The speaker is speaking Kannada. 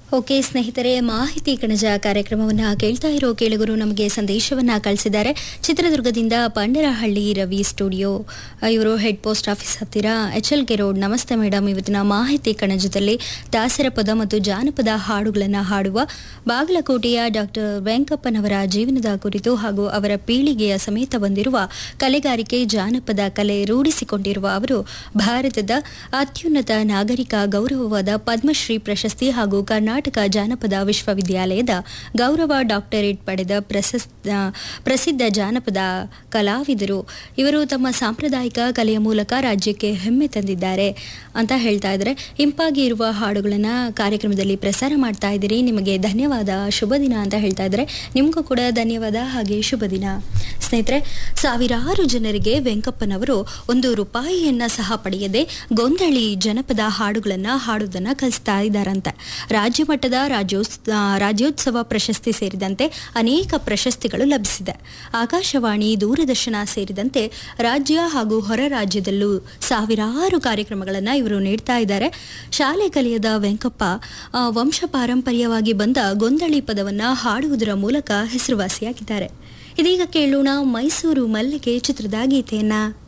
ಓಕೆ ಸ್ನೇಹಿತರೆ ಮಾಹಿತಿ ಕಣಜ ಕಾರ್ಯಕ್ರಮವನ್ನ ಕೇಳ್ತಾ ಇರೋ ಕೇಳುಗರು ನಮಗೆ ಸಂದೇಶವನ್ನ ಕಳಿಸಿದ್ದಾರೆ ಚಿತ್ರದುರ್ಗದಿಂದ ಬಂಡರಹಳ್ಳಿ ರವಿ ಸ್ಟುಡಿಯೋ ಇವರು ಹೆಡ್ ಪೋಸ್ಟ್ ಆಫೀಸ್ ಹತ್ತಿರ ಎಚ್ ಎಲ್ ಕೆ ರೋಡ್ ನಮಸ್ತೆ ಮೇಡಮ್ ಇವತ್ತಿನ ಮಾಹಿತಿ ಕಣಜದಲ್ಲಿ ದಾಸರ ಪದ ಮತ್ತು ಜಾನಪದ ಹಾಡುಗಳನ್ನು ಹಾಡುವ ಬಾಗಲಕೋಟೆಯ ಡಾಕ್ಟರ್ ವೆಂಕಪ್ಪನವರ ಜೀವನದ ಕುರಿತು ಹಾಗೂ ಅವರ ಪೀಳಿಗೆಯ ಸಮೇತ ಬಂದಿರುವ ಕಲೆಗಾರಿಕೆ ಜಾನಪದ ಕಲೆ ರೂಢಿಸಿಕೊಂಡಿರುವ ಅವರು ಭಾರತದ ಅತ್ಯುನ್ನತ ನಾಗರಿಕ ಗೌರವವಾದ ಪದ್ಮಶ್ರೀ ಪ್ರಶಸ್ತಿ ಹಾಗೂ ಕರ್ನಾಟಕ ಜಾನಪದ ವಿಶ್ವವಿದ್ಯಾಲಯದ ಗೌರವ ಡಾಕ್ಟರೇಟ್ ಪಡೆದ ಪ್ರಶಸ್ತ ಪ್ರಸಿದ್ಧ ಜಾನಪದ ಕಲಾವಿದರು ಇವರು ತಮ್ಮ ಸಾಂಪ್ರದಾಯಿಕ ಕಲೆಯ ಮೂಲಕ ರಾಜ್ಯಕ್ಕೆ ಹೆಮ್ಮೆ ತಂದಿದ್ದಾರೆ ಅಂತ ಹೇಳ್ತಾ ಇದ್ದಾರೆ ಇಂಪಾಗಿ ಇರುವ ಹಾಡುಗಳನ್ನು ಕಾರ್ಯಕ್ರಮದಲ್ಲಿ ಪ್ರಸಾರ ಮಾಡ್ತಾ ಇದ್ದೀರಿ ನಿಮಗೆ ಧನ್ಯವಾದ ಶುಭ ದಿನ ಅಂತ ಹೇಳ್ತಾ ಇದ್ದಾರೆ ನಿಮಗೂ ಕೂಡ ಧನ್ಯವಾದ ಹಾಗೆ ಶುಭ ದಿನ ಸ್ನೇಹಿತರೆ ಸಾವಿರಾರು ಜನರಿಗೆ ವೆಂಕಪ್ಪನವರು ಒಂದು ರೂಪಾಯಿಯನ್ನ ಸಹ ಪಡೆಯದೆ ಗೊಂದಳಿ ಜನಪದ ಹಾಡುಗಳನ್ನ ಹಾಡುವುದನ್ನ ಕಲಿಸ್ತಾ ಇದ್ದಾರಂತೆ ರಾಜ್ಯ ಮಟ್ಟದ ರಾಜ್ಯೋತ್ಸ ರಾಜ್ಯೋತ್ಸವ ಪ್ರಶಸ್ತಿ ಸೇರಿದಂತೆ ಅನೇಕ ಪ್ರಶಸ್ತಿಗಳು ಲಭಿಸಿದೆ ಆಕಾಶವಾಣಿ ದೂರದರ್ಶನ ಸೇರಿದಂತೆ ರಾಜ್ಯ ಹಾಗೂ ಹೊರ ರಾಜ್ಯದಲ್ಲೂ ಸಾವಿರಾರು ಕಾರ್ಯಕ್ರಮಗಳನ್ನು ಇವರು ನೀಡ್ತಾ ಇದ್ದಾರೆ ಶಾಲೆ ಕಲಿಯದ ವೆಂಕಪ್ಪ ಆ, ವಂಶ ಪಾರಂಪರ್ಯವಾಗಿ ಬಂದ ಗೊಂದಳಿ ಪದವನ್ನ ಹಾಡುವುದರ ಮೂಲಕ ಹೆಸರುವಾಸಿಯಾಗಿದ್ದಾರೆ ಇದೀಗ ಕೇಳೋಣ ಮೈಸೂರು ಮಲ್ಲಿಗೆ ಚಿತ್ರದ ಗೀತೆಯನ್ನ